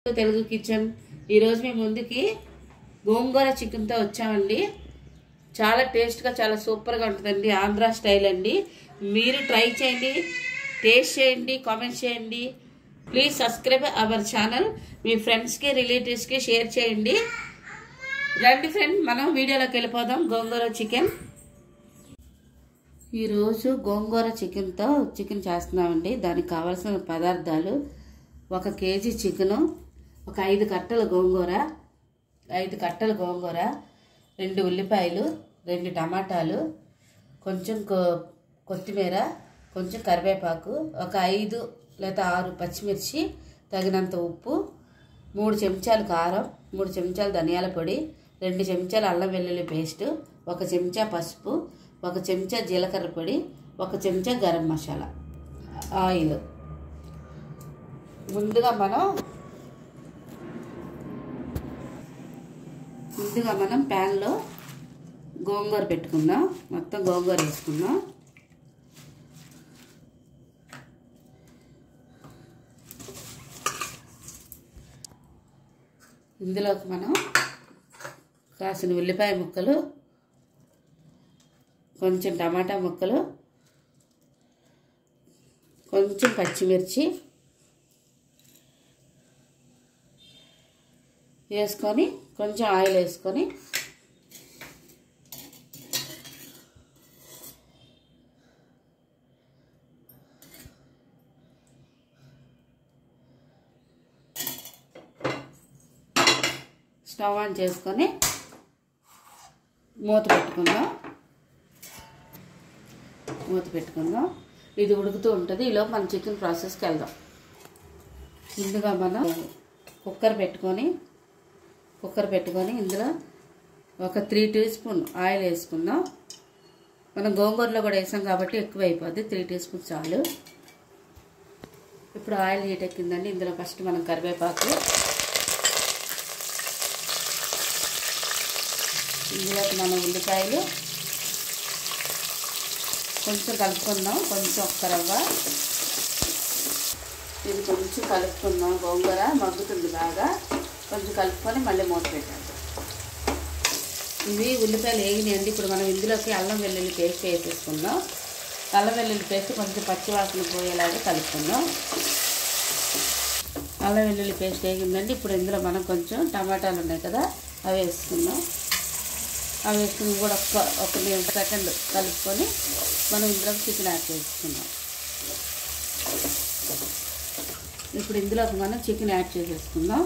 Telugu kitchen ఈరోజు మీ ముందుకి గోంగూర చికెన్తో వచ్చామండి చాలా టేస్ట్గా చాలా సూపర్గా ఉంటుందండి ఆంధ్ర స్టైల్ అండి మీరు ట్రై చేయండి టేస్ట్ చేయండి కామెంట్స్ చేయండి ప్లీజ్ సబ్స్క్రైబ్ అవర్ ఛానల్ మీ ఫ్రెండ్స్కి రిలేటివ్స్కి షేర్ చేయండి రండి ఫ్రెండ్ మనం వీడియోలోకి వెళ్ళిపోదాం గోంగూర చికెన్ ఈరోజు గోంగూర చికెన్తో చికెన్ చేస్తున్నామండి దానికి కావాల్సిన పదార్థాలు ఒక కేజీ చికెను ఒక ఐదు కట్టల గోంగూర ఐదు కట్టల గోంగూర రెండు ఉల్లిపాయలు రెండు టమాటాలు కొంచెం కొ- కొత్తిమీర కొంచెం కరివేపాకు ఒక ఐదు లేదా ఆరు పచ్చిమిర్చి తగినంత ఉప్పు మూడు చెంచాలు కారం మూడు చెంచాలు ధనియాల పొడి రెండు చెంచాలు అల్లం వెల్లుల్లి పేస్ట్ ఒక చెంచా పసుపు ఒక చెంచా జీలకర్ర పొడి ఒక చెంచా గరం మసాలా ఆయిల్ ముందుగా మనం ముందుగా మనం ప్యాన్లో గోంగూర పెట్టుకుందాం మొత్తం గోంగూర వేసుకుందాం ఇందులోకి మనం కాసిన ఉల్లిపాయ ముక్కలు కొంచెం టమాటా ముక్కలు కొంచెం పచ్చిమిర్చి వేసుకొని కొంచెం ఆయిల్ వేసుకొని స్టవ్ ఆన్ చేసుకొని మూత పెట్టుకుందాం మూత పెట్టుకుందాం ఇది ఉడుకుతూ ఉంటుంది ఈలోపు మనం చికెన్ ప్రాసెస్కి వెళ్దాం ముందుగా మనం కుక్కర్ పెట్టుకొని కుక్కర్ పెట్టుకొని ఇందులో ఒక త్రీ టీ స్పూన్ ఆయిల్ వేసుకుందాం మనం గోంగూరలో కూడా వేసాం కాబట్టి ఎక్కువ అయిపోద్ది త్రీ టీ స్పూన్ చాలు ఇప్పుడు ఆయిల్ హీట్ ఎక్కిందండి ఇందులో ఫస్ట్ మనం కరివేపాకు ఇందులోకి మనం ఉల్లిపాయలు కొంచెం కలుపుకుందాం కొంచెం ఒక్క రవ్వ ఇది కొంచెం కలుపుకుందాం గోంగూర మగ్గుతుంది బాగా కొంచెం కలుపుకొని మళ్ళీ మూత పెట్టాలి ఇవి ఉల్లిపాయలు వేగినాయండి ఇప్పుడు మనం ఇందులోకి అల్లం వెల్లుల్లి పేస్ట్ వేసేసుకుందాం అల్లం వెల్లుల్లి పేస్ట్ కొంచెం పచ్చివాసన పోయేలాగా కలుపుకుందాం అల్లం వెల్లుల్లి పేస్ట్ వేగిందండి ఇప్పుడు ఇందులో మనం కొంచెం టమాటాలు ఉన్నాయి కదా అవి వేసుకుందాం అవి వేసుకుని కూడా ఒక్క ఒక సెకండ్ కలుపుకొని మనం ఇందులో చికెన్ యాడ్ చేసుకుందాం ఇప్పుడు ఇందులోకి మనం చికెన్ యాడ్ చేసేసుకుందాం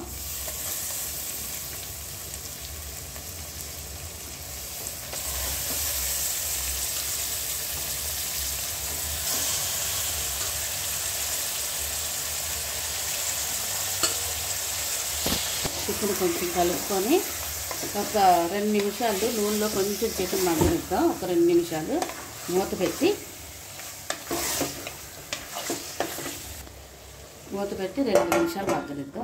చికెన్ కొంచెం కలుపుకొని ఒక రెండు నిమిషాలు నూనెలో కొంచెం చికెన్ మగ్గనిద్దాం ఒక రెండు నిమిషాలు మూత పెట్టి మూత పెట్టి రెండు నిమిషాలు మగ్గనిద్దాం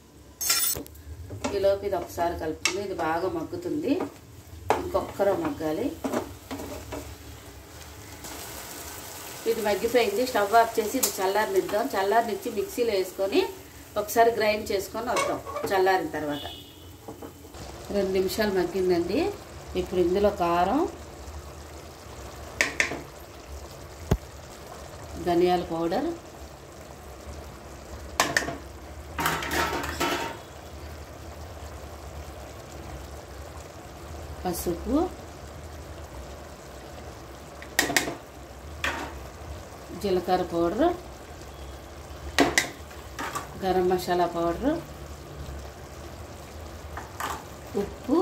ఈలోపు ఇది ఒకసారి కలుపుకుంది ఇది బాగా మగ్గుతుంది ఇంకొక్కరో మగ్గాలి ఇది మగ్గిపోయింది స్టవ్ ఆఫ్ చేసి ఇది చల్లారనిద్దాం చల్లారనిచ్చి మిక్సీలో వేసుకొని ఒకసారి గ్రైండ్ చేసుకొని వద్దాం చల్లారిన తర్వాత రెండు నిమిషాలు మగ్గిందండి ఇప్పుడు ఇందులో కారం ధనియాల పౌడర్ పసుపు జీలకర్ర పౌడర్ గరం మసాలా పౌడర్ ఉప్పు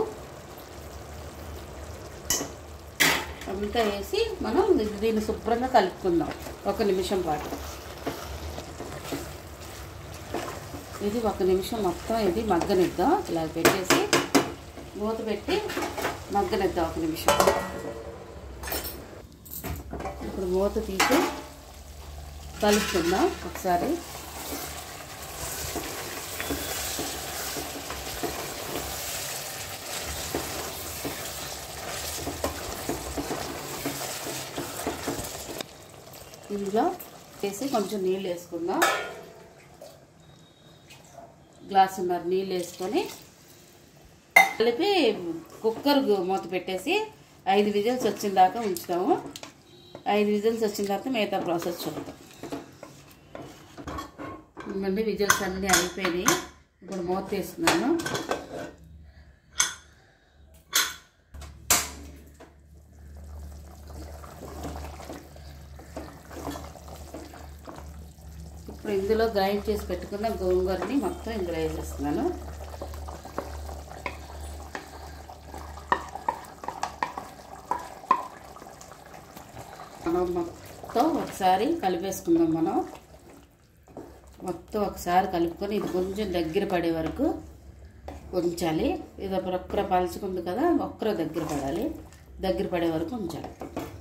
అంతా వేసి మనం దీన్ని శుభ్రంగా కలుపుకుందాం ఒక నిమిషం పాటు ఇది ఒక నిమిషం మొత్తం ఇది మగ్గనిద్దాం ఇలా పెట్టేసి మూత పెట్టి మగ్గనిద్దాం ఒక నిమిషం ఇప్పుడు మూత తీసి కలుపుకుందాం ఒకసారి ఇందులో వేసి కొంచెం నీళ్ళు వేసుకుందాం గ్లాసున్నర నీళ్ళు వేసుకొని కలిపి కుక్కర్ గు- మూత పెట్టేసి ఐదు విజిల్స్ వచ్చిన దాకా ఉంచుతాము ఐదు విజిల్స్ వచ్చిన తర్వాత మిగతా ప్రాసెస్ చూద్దాం మళ్ళీ విజిల్స్ అన్నీ అయిపోయినాయి ఇప్పుడు మూత తీస్తున్నాను ఇప్పుడు ఇందులో గ్రైండ్ చేసి పెట్టుకున్న గోంగూరని మొత్తం ఇందులో వేసేస్తున్నాను మనం మొత్తం ఒకసారి కలిపేసుకుందాం మనం మొత్తం ఒకసారి కలుపుకొని ఇది కొంచెం దగ్గర పడే వరకు ఉంచాలి ఇది ఒక ఒక్కర పలుచుకుంది కదా ఒక్కర దగ్గర పడాలి దగ్గర పడే వరకు ఉంచాలి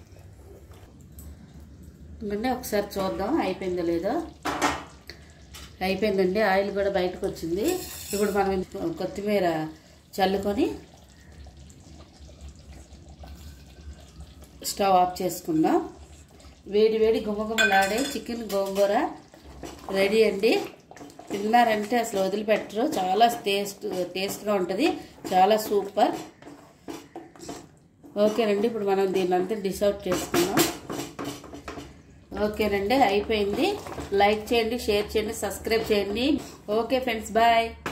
అంటే ఒకసారి చూద్దాం అయిపోయిందో లేదో అయిపోయిందండి ఆయిల్ కూడా బయటకు వచ్చింది ఇప్పుడు మనం కొత్తిమీర చల్లుకొని స్టవ్ ఆఫ్ చేసుకుందాం వేడి వేడి గుమగుమలాడే చికెన్ గోంగూర రెడీ అండి తిన్నారంటే అసలు వదిలిపెట్టరు చాలా టేస్ట్ టేస్ట్గా ఉంటుంది చాలా సూపర్ ఓకేనండి ఇప్పుడు మనం దీన్ని అంతా డిష్ అవుట్ చేసుకుందాం ఓకేనండి అయిపోయింది లైక్ చేయండి షేర్ చేయండి సబ్స్క్రైబ్ చేయండి ఓకే ఫ్రెండ్స్ బాయ్